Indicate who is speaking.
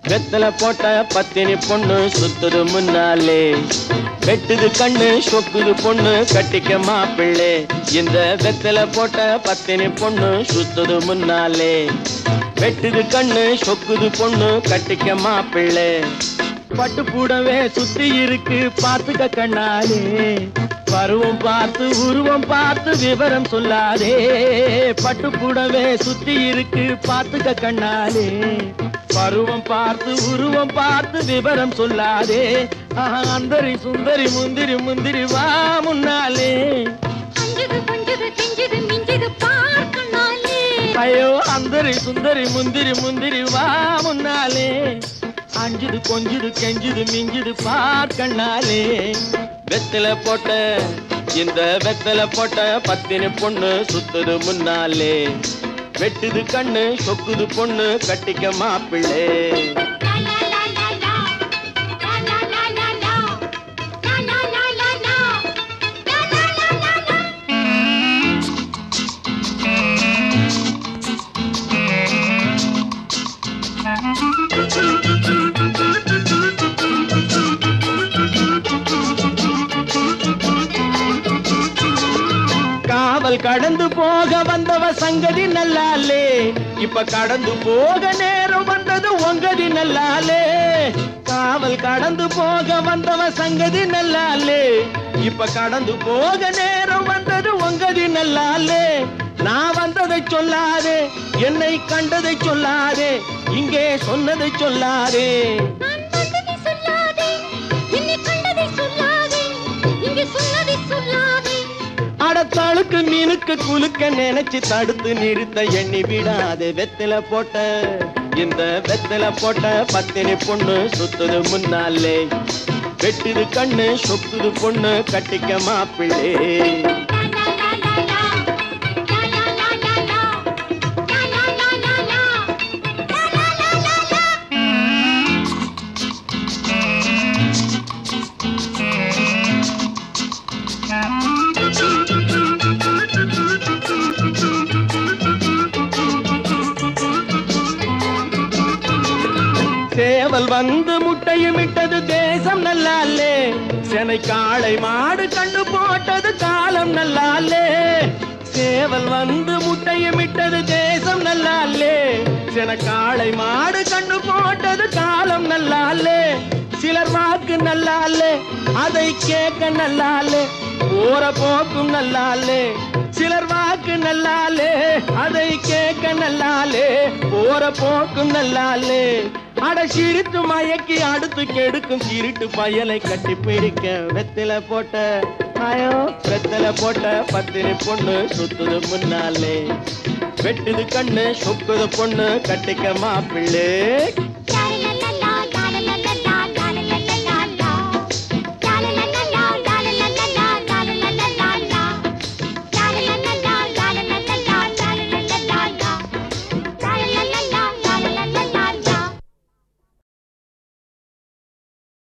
Speaker 1: வெத்தல போட்ட பத்தினி பொண்ணு சுத்துது முன்னாலே வெட்டுது கண்ணு சொக்குது பொண்ணு கட்டிக்க மாப்பிள்ளை இந்த வெத்தல போட்ட பத்தினி பொண்ணு சுத்துது முன்னாலே வெட்டுது கண்ணு சொக்குது பொண்ணு கட்டிக்க மாப்பிள்ளை பட்டு கூடவே சுத்தி இருக்கு பார்த்துக்க கண்ணாலே பருவம் பார்த்து உருவம் பார்த்து விவரம் சொல்லாதே பட்டு கூடவே சுத்தி இருக்கு பார்த்துக்க கண்ணாலே பருவம் பார்த்து உருவம் பார்த்து விவரம் சொல்லாதே ஆஹா, அந்தரி சுந்தரி முந்திரி முந்திரி வா முன்னாலே
Speaker 2: கொஞ்சது கொஞ்சது கெஞ்சது மிஞ்சது பார்க்கனாலே
Speaker 1: ஐயோ அந்தரி சுந்தரி முந்திரி முந்திரி வா முன்னாலே அஞ்சுது கொஞ்சுது கெஞ்சுது மிஞ்சுது பார்க்கண்ணாலே வெத்தல போட்ட இந்த வெத்தல போட்ட பத்தினி பொண்ணு சுத்துது முன்னாலே வெட்டுது கண்ணு சொக்குது பொண்ணு கட்டிக்க மாப்பிள்ளை
Speaker 2: லா லா லா லா லா லா லா லா லா லா லா லா லா லா லா லா லா லா லா
Speaker 1: காவல் கடந்து போக வந்தவ சங்கதி நல்லாலே இப்ப கடந்து போக நேரம் வந்தது உங்கதி நல்லாலே காவல் கடந்து போக வந்தவ சங்கதி நல்லாலே இப்ப கடந்து போக நேரம் வந்தது உங்கதி நல்லாலே நான் வந்ததை சொல்லாதே என்னை கண்டதை சொல்லாதே இங்கே சொன்னதை சொல்லாதே
Speaker 2: நான் வந்ததை சொல்லாதே என்னை கண்டதை சொல்லாதே இங்கே சொன்னதை சொல்லாதே
Speaker 1: அடத்தாளுக்கு மீனுக்கு குலுக்க நினைச்சு தடுத்து நிறுத்த எண்ணி விடாதே வெத்தில போட்ட இந்த வெத்தில போட்ட பத்தினி பொண்ணு சுத்துது முன்னாலே வெட்டுது கண்ணு சொக்குது பொண்ணு கட்டிக்க மாப்பிள்ளை
Speaker 2: லா லா லா லா லா லா லா லா லா லா லா லா லா லா லா லா லா லா லா
Speaker 1: சேவல் வந்து முட்டையும் இட்டது தேசம் நல்லாலே செனை காளை மாடு கண்டு போட்டது காலம் நல்லாலே சேவல் வந்து முட்டையும் இட்டது தேசம் நல்லாலே சென காளை மாடு கண்டு போட்டது காலம் நல்லாலே சிலர் வாக்கு நல்லாலே அதை கேட்க நல்லாலே போற போக்கும் நல்லாலே சிலர் வாக்கு நல்லாலே அதை கேட்க நல்லாலே போற போக்கும் நல்லாலே அட சிரித்து மயக்கி அடுத்து கெடுக்கும் சிரிட்டு பயலை கட்டி பிடிக்க வெத்தில போட்ட ஆயோ வெத்தில போட்ட பத்தினி பொண்ணு சுத்துது முன்னாலே வெட்டுது கண்ணு சொக்குது பொண்ணு கட்டிக்க மாப்பிள்ளை